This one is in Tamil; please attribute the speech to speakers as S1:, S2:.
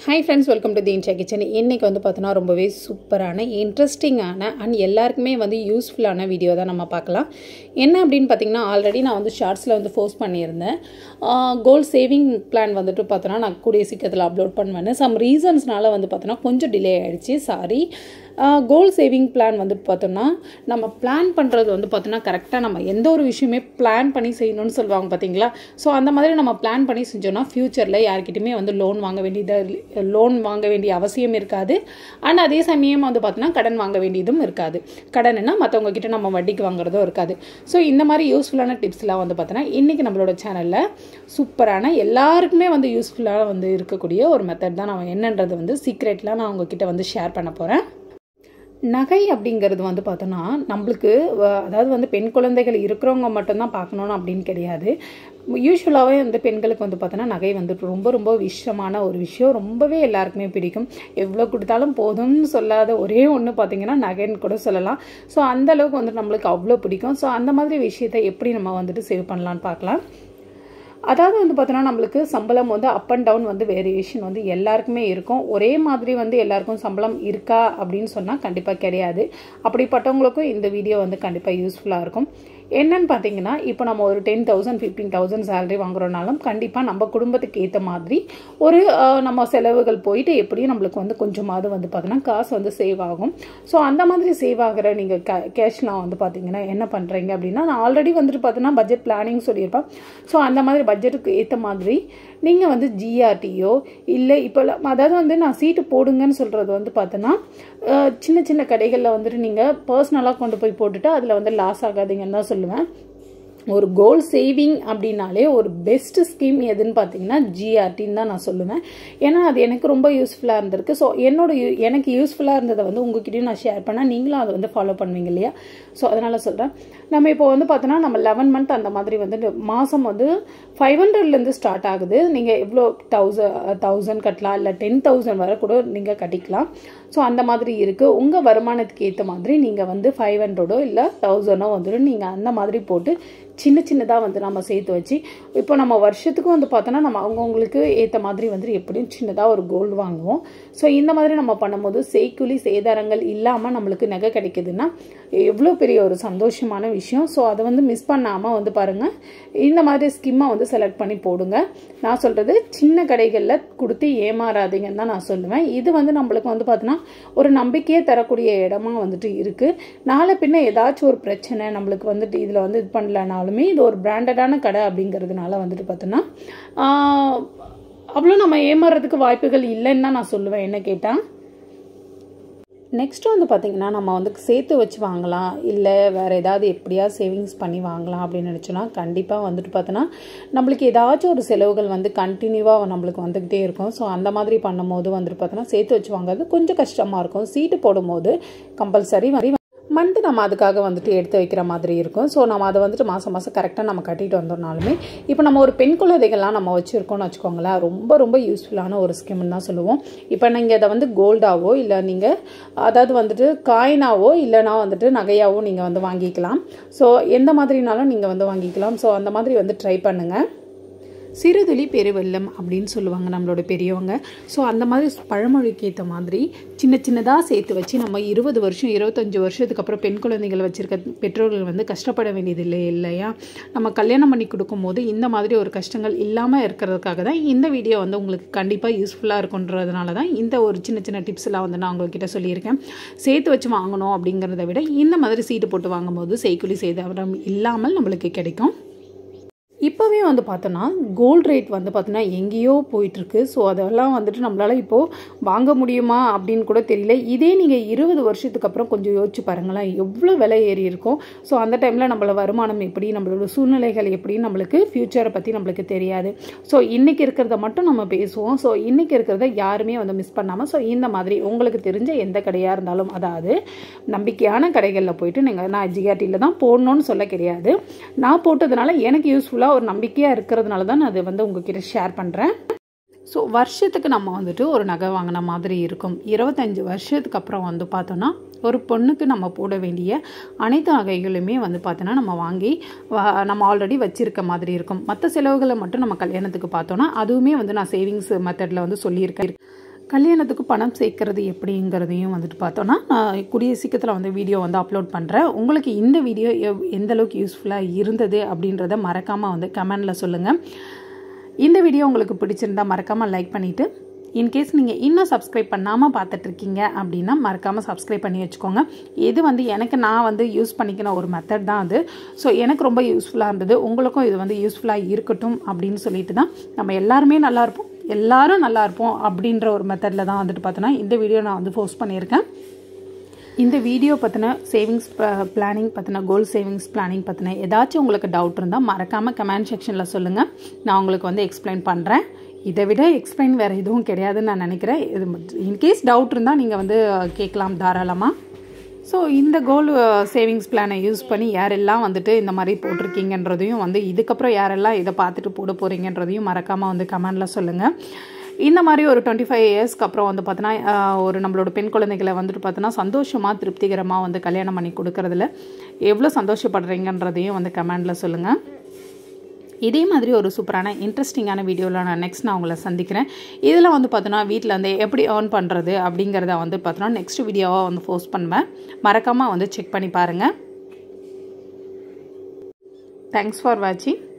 S1: hi friends welcome to the Insha kitchen இன்றைக்கி வந்து பார்த்தோன்னா ரொம்பவே சூப்பரான இன்ட்ரெஸ்டிங்கான அண்ட் எல்லாருக்குமே வந்து யூஸ்ஃபுல்லான வீடியோ தான் நம்ம பார்க்கலாம் என்ன அப்படின்னு பார்த்தீங்கன்னா ஆல்ரெடி நான் வந்து ஷார்ட்ஸில் வந்து போஸ்ட் பண்ணியிருந்தேன் கோல்ட் சேவிங் பிளான் வந்துட்டு பார்த்தோன்னா நான் கூடிய சீக்கிரத்தில் அப்லோட் பண்ணுவேன் சம் ரீசன்ஸ்னால வந்து பார்த்தோன்னா கொஞ்சம் டிலே ஆகிடுச்சு சாரி கோல் சேவிங் பிளான் வந்து பார்த்தோம்னா நம்ம பிளான் பண்ணுறது வந்து பார்த்தோன்னா கரெக்டாக நம்ம எந்த ஒரு விஷயமே பிளான் பண்ணி செய்யணும்னு சொல்லுவாங்க பார்த்தீங்களா ஸோ அந்த மாதிரி நம்ம பிளான் பண்ணி செஞ்சோன்னா ஃப்யூச்சரில் யார்கிட்டையுமே வந்து லோன் வாங்க வேண்டியதாக லோன் வாங்க வேண்டிய அவசியம் இருக்காது அண்ட் அதே சமயம் வந்து பார்த்தோன்னா கடன் வாங்க வேண்டியதும் இருக்காது கடன்னா மற்றவங்க கிட்ட நம்ம வட்டிக்கு வாங்குறதும் இருக்காது ஸோ இந்த மாதிரி யூஸ்ஃபுல்லான டிப்ஸ்லாம் வந்து பார்த்தோன்னா இன்றைக்கி நம்மளோட சேனலில் சூப்பரான எல்லாருக்குமே வந்து யூஸ்ஃபுல்லாக வந்து இருக்கக்கூடிய ஒரு மெத்தட் தான் நான் என்னன்றது வந்து சீக்ரெட்லாம் நான் உங்ககிட்ட வந்து ஷேர் பண்ண போகிறேன் நகை அப்படிங்கிறது வந்து பார்த்தோன்னா நம்மளுக்கு அதாவது வந்து பெண் குழந்தைகள் இருக்கிறவங்க மட்டும்தான் பார்க்கணுன்னு அப்படின்னு கிடையாது யூஸ்வலாகவே வந்து பெண்களுக்கு வந்து பார்த்தோன்னா நகை வந்துட்டு ரொம்ப ரொம்ப விஷயமான ஒரு விஷயம் ரொம்பவே எல்லாருக்குமே பிடிக்கும் எவ்வளோ கொடுத்தாலும் போதும்னு சொல்லாத ஒரே ஒன்று பார்த்தீங்கன்னா நகைன்னு கூட சொல்லலாம் ஸோ அந்தளவுக்கு வந்து நம்மளுக்கு அவ்வளோ பிடிக்கும் ஸோ அந்த மாதிரி விஷயத்தை எப்படி நம்ம வந்துட்டு சேவ் பண்ணலான்னு பார்க்கலாம் அதாவது வந்து பார்த்தோன்னா நம்மளுக்கு சம்பளம் வந்து அப் அண்ட் டவுன் வந்து வேரியேஷன் வந்து எல்லாருக்குமே இருக்கும் ஒரே மாதிரி வந்து எல்லாருக்கும் சம்பளம் இருக்கா அப்படின்னு சொன்னால் கண்டிப்பாக கிடையாது அப்படிப்பட்டவங்களுக்கும் இந்த வீடியோ வந்து கண்டிப்பாக யூஸ்ஃபுல்லாக இருக்கும் என்னன்னு பார்த்தீங்கன்னா இப்போ நம்ம ஒரு ten thousand fifteen thousand salary வாங்குறோனாலும் கண்டிப்பாக நம்ம குடும்பத்துக்கு ஏற்ற மாதிரி ஒரு நம்ம செலவுகள் போயிட்டு எப்படியும் நம்மளுக்கு வந்து கொஞ்சமாவது வந்து பார்த்தோன்னா காசு வந்து சேவ் ஆகும் ஸோ அந்த மாதிரி சேவ் ஆகிற நீங்கள் கே கேஷ்லாம் வந்து பார்த்தீங்கன்னா என்ன பண்ணுறீங்க அப்படின்னா நான் ஆல்ரெடி வந்துட்டு பார்த்தோன்னா பட்ஜெட் பிளானிங் சொல்லியிருப்பேன் ஸோ அந்த மாதிரி பட்ஜெட்டுக்கு ஏற்ற மாதிரி நீங்கள் வந்து ஜிஆர்டியோ இல்லை இப்போ அதாவது வந்து நான் சீட்டு போடுங்கன்னு சொல்கிறது வந்து பார்த்தோன்னா சின்ன சின்ன கடைகளில் வந்துட்டு நீங்கள் பர்சனலாக கொண்டு போய் போட்டுட்டு அதில் வந்து லாஸ் ஆகாதீங்கன்னு தான் சொல்லுவேன் ஒரு கோல் சேவிங் அப்படின்னாலே ஒரு பெஸ்ட் ஸ்கீம் எதுன்னு பார்த்தீங்கன்னா ஜிஆர்டின்னு தான் நான் சொல்லுவேன் ஏன்னா அது எனக்கு ரொம்ப யூஸ்ஃபுல்லாக இருந்திருக்கு ஸோ என்னோட எனக்கு யூஸ்ஃபுல்லாக இருந்ததை வந்து உங்ககிட்டயும் நான் ஷேர் பண்ணால் நீங்களும் அதை வந்து ஃபாலோ பண்ணுவீங்க இல்லையா ஸோ அதனால் சொல்கிறேன் நம்ம இப்போ வந்து பார்த்தோன்னா நம்ம லெவன் மந்த் அந்த மாதிரி வந்து மாதம் வந்து ஃபைவ் ஹண்ட்ரட்லேருந்து ஸ்டார்ட் ஆகுது நீங்கள் எவ்வளோ தௌசண்ட் தௌசண்ட் கட்டலாம் இல்லை டென் தௌசண்ட் வரை கூட நீங்கள் கட்டிக்கலாம் ஸோ அந்த மாதிரி இருக்குது உங்கள் வருமானத்துக்கு ஏற்ற மாதிரி நீங்கள் வந்து ஃபைவ் ஹண்ட்ரடோ இல்லை தௌசண்டோ வந்துட்டு நீங்கள் அந்த மாதிரி போட்டு சின்ன சின்னதாக வந்து நம்ம சேர்த்து வச்சு இப்போ நம்ம வருஷத்துக்கு வந்து பார்த்தோன்னா நம்ம அவங்கவுங்களுக்கு ஏற்ற மாதிரி வந்து எப்படியும் சின்னதாக ஒரு கோல்டு வாங்குவோம் ஸோ இந்த மாதிரி நம்ம பண்ணும்போது செய்குலி சேதாரங்கள் இல்லாமல் நம்மளுக்கு நகை கிடைக்குதுன்னா எவ்வளோ பெரிய ஒரு சந்தோஷமான விஷயம் ஸோ அதை வந்து மிஸ் பண்ணாமல் வந்து பாருங்கள் இந்த மாதிரி ஸ்கிம்மை வந்து செலக்ட் பண்ணி போடுங்க நான் சொல்கிறது சின்ன கடைகளில் கொடுத்து ஏமாறாதீங்கன்னு தான் நான் சொல்லுவேன் இது வந்து நம்மளுக்கு வந்து பார்த்தோன்னா ஒரு நம்பிக்கையே தரக்கூடிய இடமா வந்துட்டு இருக்குது நாளை பின்ன ஏதாச்சும் ஒரு பிரச்சனை நம்மளுக்கு வந்துட்டு இதில் வந்து இது பண்ணலனாலும் இருந்தாலுமே இது ஒரு பிராண்டடான கடை அப்படிங்கிறதுனால வந்துட்டு பார்த்தோன்னா அவ்வளோ நம்ம ஏமாறுறதுக்கு வாய்ப்புகள் இல்லைன்னு தான் நான் சொல்லுவேன் என்ன கேட்டால் நெக்ஸ்ட்டு வந்து பார்த்திங்கன்னா நம்ம வந்து சேர்த்து வச்சு வாங்கலாம் இல்லை வேறு ஏதாவது எப்படியா சேவிங்ஸ் பண்ணி வாங்கலாம் அப்படின்னு நினச்சோன்னா கண்டிப்பாக வந்துட்டு பார்த்தோன்னா நம்மளுக்கு ஏதாச்சும் ஒரு செலவுகள் வந்து கண்டினியூவாக நம்மளுக்கு வந்துக்கிட்டே இருக்கும் ஸோ அந்த மாதிரி பண்ணும்போது வந்துட்டு பார்த்தோன்னா சேர்த்து வச்சு வாங்குறது கொஞ்சம் கஷ்டமாக இருக்கும் சீட்டு போடும்போது கம்பல்சரி மாதிரி மந்த்து நம்ம அதுக்காக வந்துட்டு எடுத்து வைக்கிற மாதிரி இருக்கும் ஸோ நம்ம அதை வந்துட்டு மாதம் மாதம் கரெக்டாக நம்ம கட்டிட்டு வந்தோம்னாலுமே இப்போ நம்ம ஒரு பெண் குழந்தைகள்லாம் நம்ம வச்சுருக்கோம்னு வச்சுக்கோங்களேன் ரொம்ப ரொம்ப யூஸ்ஃபுல்லான ஒரு ஸ்கீம்னு தான் சொல்லுவோம் இப்போ நீங்கள் அதை வந்து கோல்டாவோ இல்லை நீங்கள் அதாவது வந்துட்டு காயினாவோ இல்லைனா வந்துட்டு நகையாவோ நீங்கள் வந்து வாங்கிக்கலாம் ஸோ எந்த மாதிரினாலும் நீங்கள் வந்து வாங்கிக்கலாம் ஸோ அந்த மாதிரி வந்து ட்ரை பண்ணுங்கள் சிறுதுளி பெருவெல்லம் அப்படின்னு சொல்லுவாங்க நம்மளோட பெரியவங்க ஸோ அந்த மாதிரி பழமொழிக்கு ஏற்ற மாதிரி சின்ன சின்னதாக சேர்த்து வச்சு நம்ம இருபது வருஷம் இருபத்தஞ்சி வருஷத்துக்கு அப்புறம் பெண் குழந்தைகள் வச்சுருக்க பெற்றோர்கள் வந்து கஷ்டப்பட வேண்டியது இல்லை இல்லையா நம்ம கல்யாணம் பண்ணி கொடுக்கும்போது இந்த மாதிரி ஒரு கஷ்டங்கள் இல்லாமல் இருக்கிறதுக்காக தான் இந்த வீடியோ வந்து உங்களுக்கு கண்டிப்பாக யூஸ்ஃபுல்லாக இருக்குன்றதுனால தான் இந்த ஒரு சின்ன சின்ன டிப்ஸ் எல்லாம் வந்து நான் உங்ககிட்ட சொல்லியிருக்கேன் சேர்த்து வச்சு வாங்கணும் அப்படிங்கிறத விட இந்த மாதிரி சீட்டு போட்டு வாங்கும்போது செய்குலி சேதாரம் இல்லாமல் நம்மளுக்கு கிடைக்கும் இப்போவே வந்து பார்த்தோன்னா கோல்டு ரேட் வந்து பார்த்தோன்னா எங்கேயோ போயிட்டுருக்கு ஸோ அதெல்லாம் வந்துட்டு நம்மளால் இப்போது வாங்க முடியுமா அப்படின்னு கூட தெரியல இதே நீங்கள் இருபது வருஷத்துக்கு அப்புறம் கொஞ்சம் யோசிச்சு பாருங்களேன் எவ்வளோ விலை ஏறி இருக்கும் ஸோ அந்த டைமில் நம்மளோட வருமானம் எப்படி நம்மளோட சூழ்நிலைகள் எப்படி நம்மளுக்கு ஃப்யூச்சரை பற்றி நம்மளுக்கு தெரியாது ஸோ இன்றைக்கி இருக்கிறத மட்டும் நம்ம பேசுவோம் ஸோ இன்றைக்கி இருக்கிறத யாருமே வந்து மிஸ் பண்ணாமல் ஸோ இந்த மாதிரி உங்களுக்கு தெரிஞ்ச எந்த கடையாக இருந்தாலும் அதாவது நம்பிக்கையான கடைகளில் போயிட்டு நீங்கள் நான் ஜிஆர்டியில் தான் போடணும்னு சொல்ல கிடையாது நான் போட்டதுனால எனக்கு யூஸ்ஃபுல்லாக ஒரு நம்பிக்கையாக இருக்கிறதுனால தான் நான் அதை வந்து உங்ககிட்ட ஷேர் பண்ணுறேன் ஸோ வருஷத்துக்கு நம்ம வந்துட்டு ஒரு நகை வாங்கின மாதிரி இருக்கும் இருபத்தஞ்சி வருஷத்துக்கு அப்புறம் வந்து பார்த்தோன்னா ஒரு பொண்ணுக்கு நம்ம போட வேண்டிய அனைத்து நகைகளுமே வந்து பார்த்தோன்னா நம்ம வாங்கி நம்ம ஆல்ரெடி வச்சுருக்க மாதிரி இருக்கும் மற்ற செலவுகளை மட்டும் நம்ம கல்யாணத்துக்கு பார்த்தோன்னா அதுவுமே வந்து நான் சேவிங்ஸ் மெத்தடில் வந்து சொல்லியிருக்கேன் கல்யாணத்துக்கு பணம் சேர்க்கறது எப்படிங்கிறதையும் வந்துட்டு பார்த்தோன்னா நான் கூடிய சீக்கிரத்தில் வந்து வீடியோ வந்து அப்லோட் பண்ணுறேன் உங்களுக்கு இந்த வீடியோ எவ் எந்த அளவுக்கு யூஸ்ஃபுல்லாக இருந்தது அப்படின்றத மறக்காமல் வந்து கமெண்டில் சொல்லுங்கள் இந்த வீடியோ உங்களுக்கு பிடிச்சிருந்தா மறக்காமல் லைக் பண்ணிவிட்டு இன்கேஸ் நீங்கள் இன்னும் சப்ஸ்கிரைப் பண்ணாமல் பார்த்துட்ருக்கீங்க அப்படின்னா மறக்காமல் சப்ஸ்கிரைப் பண்ணி வச்சுக்கோங்க இது வந்து எனக்கு நான் வந்து யூஸ் பண்ணிக்கின ஒரு மெத்தட் தான் அது ஸோ எனக்கு ரொம்ப யூஸ்ஃபுல்லாக இருந்தது உங்களுக்கும் இது வந்து யூஸ்ஃபுல்லாக இருக்கட்டும் அப்படின்னு சொல்லிட்டு தான் நம்ம எல்லாருமே நல்லா இருப்போம் எல்லாரும் நல்லா இருப்போம் அப்படின்ற ஒரு மெத்தடில் தான் வந்துட்டு பார்த்தோன்னா இந்த வீடியோ நான் வந்து போஸ்ட் பண்ணியிருக்கேன் இந்த வீடியோ பற்றின சேவிங்ஸ் பிளானிங் பற்றின கோல் சேவிங்ஸ் பிளானிங் பற்றின ஏதாச்சும் உங்களுக்கு டவுட் இருந்தால் மறக்காமல் கமெண்ட் செக்ஷனில் சொல்லுங்கள் நான் உங்களுக்கு வந்து எக்ஸ்பிளைன் பண்ணுறேன் இதை விட எக்ஸ்பிளைன் வேறு எதுவும் கிடையாதுன்னு நான் நினைக்கிறேன் இது இன்கேஸ் டவுட் இருந்தால் நீங்கள் வந்து கேட்கலாம் தாராளமாக ஸோ இந்த கோல் சேவிங்ஸ் பிளானை யூஸ் பண்ணி யாரெல்லாம் வந்துட்டு இந்த மாதிரி போட்டிருக்கீங்கன்றதையும் வந்து இதுக்கப்புறம் யாரெல்லாம் இதை பார்த்துட்டு போட போகிறீங்கன்றதையும் மறக்காமல் வந்து கமெண்டில் சொல்லுங்கள் இந்த மாதிரி ஒரு டுவெண்ட்டி ஃபைவ் இயர்ஸ்க்கு அப்புறம் வந்து பார்த்தோன்னா ஒரு நம்மளோட பெண் குழந்தைகளை வந்துட்டு பார்த்தோன்னா சந்தோஷமாக திருப்திகரமாக வந்து கல்யாணம் பண்ணி கொடுக்கறதுல எவ்வளோ சந்தோஷப்படுறீங்கன்றதையும் வந்து கமெண்டில் சொல்லுங்கள் இதே மாதிரி ஒரு சூப்பரான இன்ட்ரெஸ்டிங்கான வீடியோவில் நான் நெக்ஸ்ட் நான் உங்களை சந்திக்கிறேன் இதில் வந்து பார்த்தோன்னா வீட்டில் வந்து எப்படி ஏர்ன் பண்ணுறது அப்படிங்கிறத வந்து பார்த்தோன்னா நெக்ஸ்ட் வீடியோவாக வந்து போஸ்ட் பண்ணுவேன் மறக்காமல் வந்து செக் பண்ணி பாருங்கள் தேங்க்ஸ் ஃபார் வாட்சிங்